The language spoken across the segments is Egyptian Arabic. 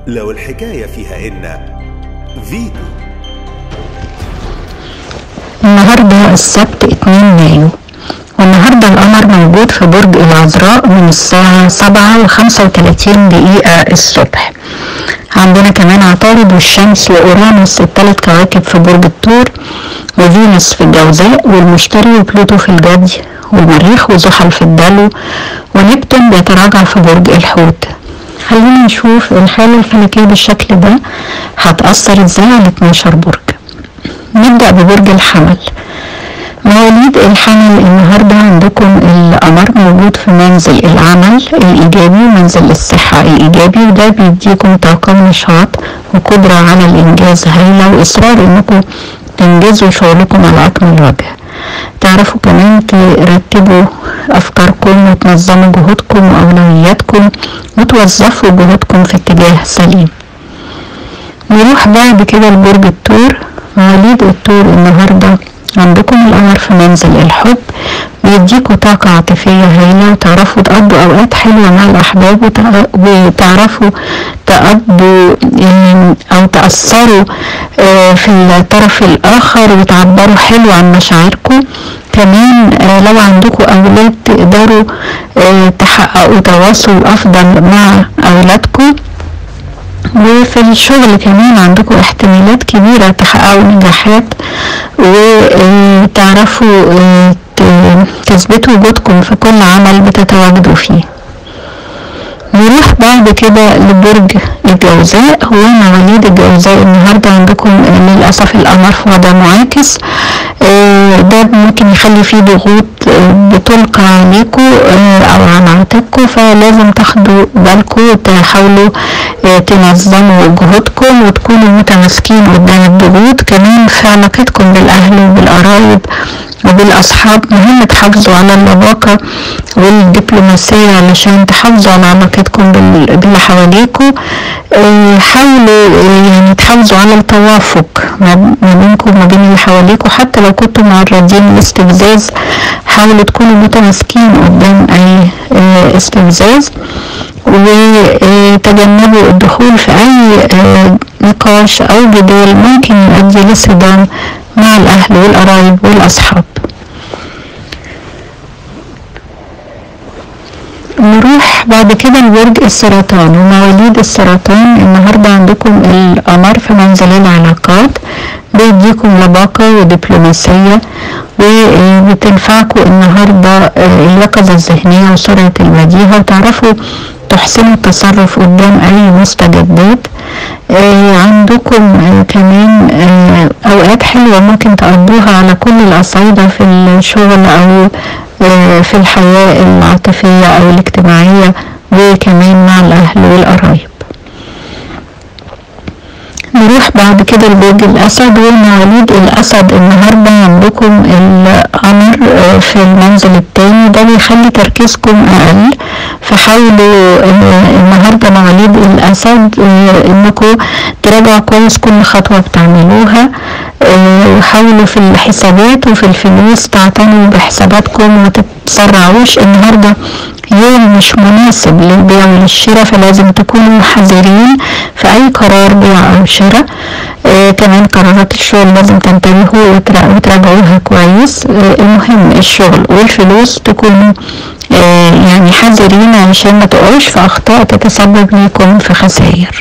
لو الحكاية فيها إن فيتو النهاردة السبت 2 مايو والنهاردة القمر موجود في برج العذراء من الساعة سبعة وخمسة وتلاتين دقيقة الصبح عندنا كمان عطارد والشمس وأورانوس التلات كواكب في برج الثور وفينوس في الجوزاء والمشتري وبلوتو في الجدي والمريخ وزحل في الدلو ونبتون بيتراجع في برج الحوت خلينا نشوف الحالة الفلكية بالشكل ده هتأثر ازاي على 12 برج نبدأ ببرج الحمل مواليد الحمل النهاردة عندكم القمر موجود في منزل العمل الإيجابي ومنزل الصحة الإيجابي وده بيديكم طاقة ونشاط وقدرة على الإنجاز هايلة وإصرار إنكم تنجزوا شغلكم على أكمل وجه تعرفوا كمان ترتبوا أفكاركم وتنظموا جهودكم وأولوياتكم وتوظفوا جهودكم في اتجاه سليم نروح بعد كده لبرج الثور مواليد الثور النهارده عندكم القمر في منزل الحب بيديكوا طاقة عاطفية هايلة وتعرفوا تقضوا أوقات حلوة مع الأحباب وتعرفوا تقضوا أو تأثروا في الطرف الآخر وتعبروا حلو عن مشاعركم كمان لو عندكم أولاد تقدروا تحققوا تواصل أفضل مع أولادكم وفي الشغل كمان عندكم احتمالات كبيرة تحققوا نجاحات وتعرفوا تثبتوا وجودكم في كل عمل بتتواجدوا فيه نروح بعد كده لبرج الجوزاء هو مواليد الجوزاء النهارده عندكم للأسف القمر في وضع معاكس ده ممكن يخلي فيه ضغوط بتلقى عليكم او على عاتقكم فلازم تاخدوا بالكم وتحاولوا تنظموا جهودكم وتكونوا متماسكين قدام الضغوط كمان في علاقتكم بالاهل وبالقرايب وبالاصحاب مهم تحافظوا على اللباقه والدبلوماسيه علشان تحافظوا على علاقتكم باللي حواليكم حاولوا يعني تحافظوا على التوافق ما بينكم وما بين اللي حواليكم حتى لو كنتوا معرضين لاستفزاز حاولوا تكونوا متماسكين قدام اي استفزاز وتجنبوا الدخول في اي نقاش او جدال ممكن يؤدي لصدام مع الاهل والقرايب والاصحاب نروح بعد كده لبرج السرطان ومواليد السرطان النهارده عندكم القمر في منزل العلاقات بيديكم لباقة ودبلوماسية وبتنفعكم النهارده اليقظة الذهنية وسرعة البديهة وتعرفوا تحسنوا التصرف قدام أي مستجدات عندكم كمان أوقات حلوة ممكن تقضوها على كل الأصعدة في الشغل أو في الحياة العاطفية أو الاجتماعية وكمان مع الأهل والقرايب نروح بعد كده لبرج الأسد ومواليد الأسد النهاردة عندكم القمر في المنزل التاني ده بيخلي تركيزكم أقل فحاولوا النهاردة مواليد الأسد إنكم تراجعوا كويس كل خطوة بتعملوها وحاولوا في الحسابات وفي الفلوس تعتنوا بحساباتكم وما تتسرعوش النهارده يوم مش مناسب للبيع وللشراء فلازم تكونوا حذرين في اي قرار بيع او شراء آه كمان قرارات الشغل لازم تنتبهوا وتراجعوها كويس آه المهم الشغل والفلوس تكونوا آه يعني حذرين علشان ما تقعوش في اخطاء تتسبب لكم في خسائر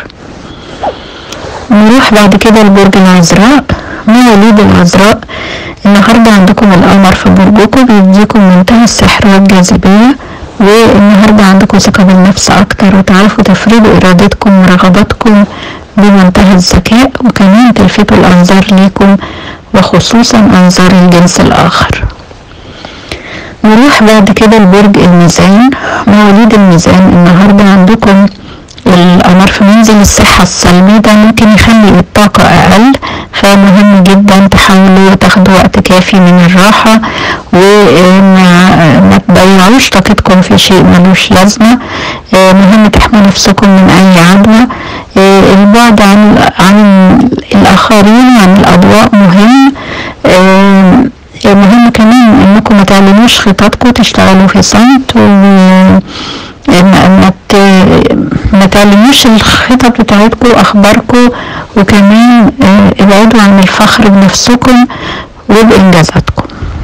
نروح بعد كده لبرج العذراء مواليد العذراء النهارده عندكم القمر في برجكم بيديكم منتهى السحر والجاذبيه والنهارده عندكم ثقة بالنفس أكتر وتعرفوا تفرضوا إرادتكم ورغباتكم بمنتهى الذكاء وكمان تلفتوا الأنظار ليكم وخصوصا أنظار الجنس الآخر نروح بعد كده لبرج الميزان مواليد الميزان النهارده عندكم القمر في منزل الصحة السلبي ده ممكن يخلي الطاقة أقل فمهم جدا تحاولوا تاخدوا وقت كافي من الراحة وما تضيعوش طاقتكم في شيء ملوش لازمة مهم تحموا نفسكم من أي عدوى البعد عن عن الآخرين عن الأضواء مهم مهم كمان انكم ما تعلنوش خططكم تشتغلوا في صمت و ما ما تعلموش الخطط بتاعتكم اخباركم وكمان آه، ابعدوا عن الفخر بنفسكم وبانجازاتكم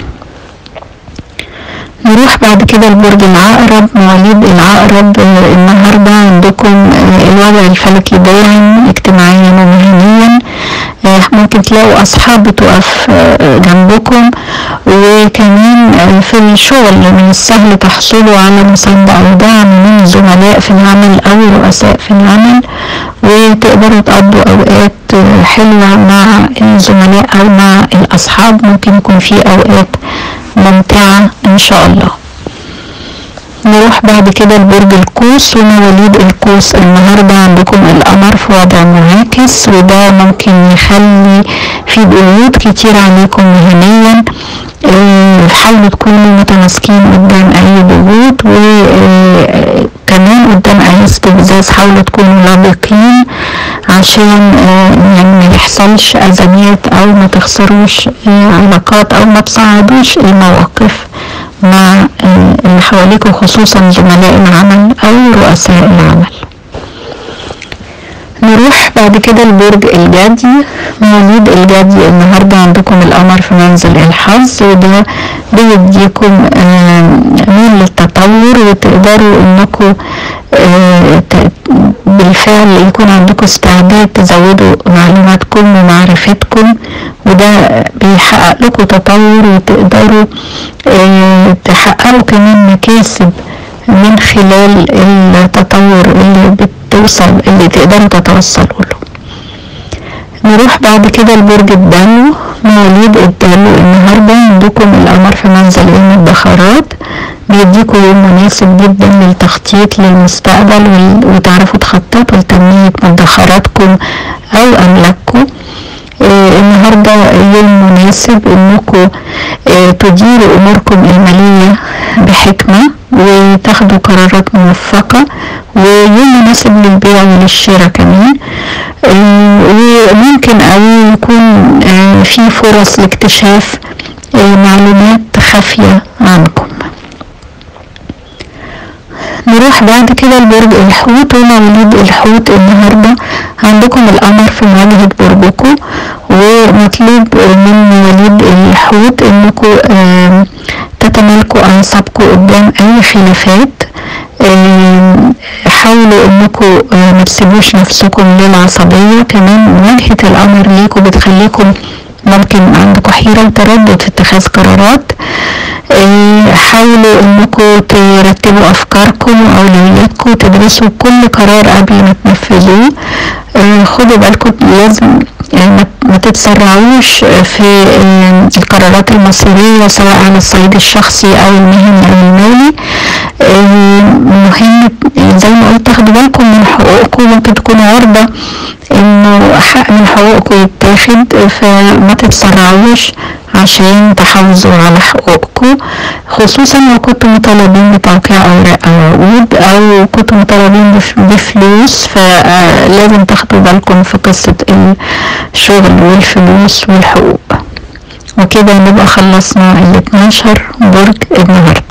نروح بعد كده لبرج العقرب مواليد العقرب آه، النهارده عندكم آه، الوضع الفلكي داعم اجتماعيا ومهنيا آه، ممكن تلاقوا اصحاب بتقف آه، جنبكم وكمان آه، في الشغل من السهل تحصلوا على مساندة او دعم من زملاء في العمل او رؤساء في العمل وتقدروا تقضوا اوقات آه، حلوة مع الزملاء او مع الاصحاب ممكن يكون في اوقات ممتعة ان شاء الله نروح بعد كده لبرج القوس ومواليد القوس النهارده عندكم القمر في وضع معاكس وده ممكن يخلي في ضغوط كتير عليكم مهنيا آه، حاولوا تكونوا متماسكين قدام اي ضغوط وكمان قدام اي استفزاز حاولوا تكونوا لبقين عشان آه، يعني ما يحصلش ازمات او ما تخسروش آه، علاقات او ما تصعدوش المواقف مع آه، اللي حواليكم خصوصا زملاء العمل او رؤساء العمل نروح بعد كده لبرج الجدي مواليد الجدي النهارده عندكم القمر في منزل الحظ وده بيديكم آه، ميل للتطور وتقدروا انكم آه، ت- بالفعل يكون عندكم استعداد تزودوا معلوماتكم ومعرفتكم وده بيحقق لكم تطور وتقدروا آه، تحققوا كمان مكاسب من خلال التطور اللي بتوصل اللي تقدروا تتوصلوا له نروح بعد كده لبرج الدلو مواليد الدلو النهارده عندكم القمر في منزل المدخرات بيديكوا يوم مناسب جدا للتخطيط للمستقبل وال- وتعرفوا تخططوا لتنمية مدخراتكم أو أملاككم آه، النهاردة يوم مناسب انكم آه، تديروا اموركم المالية بحكمة وتاخدوا قرارات موفقة ويوم مناسب للبيع وللشراء كمان آه، وممكن اوي يكون آه، في فرص لاكتشاف آه، معلومات خافية عنكم نروح بعد كده لبرج الحوت ومواليد الحوت النهارده عندكم القمر في مواجهة برجكم ومطلوب من مواليد الحوت انكم آم، تتمالكوا اعصابكم قدام اي خلافات آم، حاولوا انكم آه، ما تسيبوش نفسكم للعصبية كمان مواجهة القمر ليكم بتخليكم ممكن عندكم حيرة وتردد في اتخاذ قرارات آه، حاولوا انكم ترتبوا افكاركم واولوياتكم تدرسوا كل قرار قبل ما تنفذوه آه، خدوا بالكم لازم آه، ما- ما تتسرعوش في آه، القرارات المصيرية سواء على الصعيد الشخصي او المهني او المالي آه، مهم زي ما قلت تاخدوا بالكم من حقوقكم ممكن تكونوا عرضة انه حق من حقوقكم يتاخد فما تتسرعوش عشان تحافظوا على حقوقكم خصوصا لو كنتوا مطالبين بتوقيع اوراق او عقود او كنتوا مطالبين بف- بفلوس فلازم تاخدوا بالكم في قصة الشغل والفلوس والحقوق وكده نبقى خلصنا ال 12 برج النهارده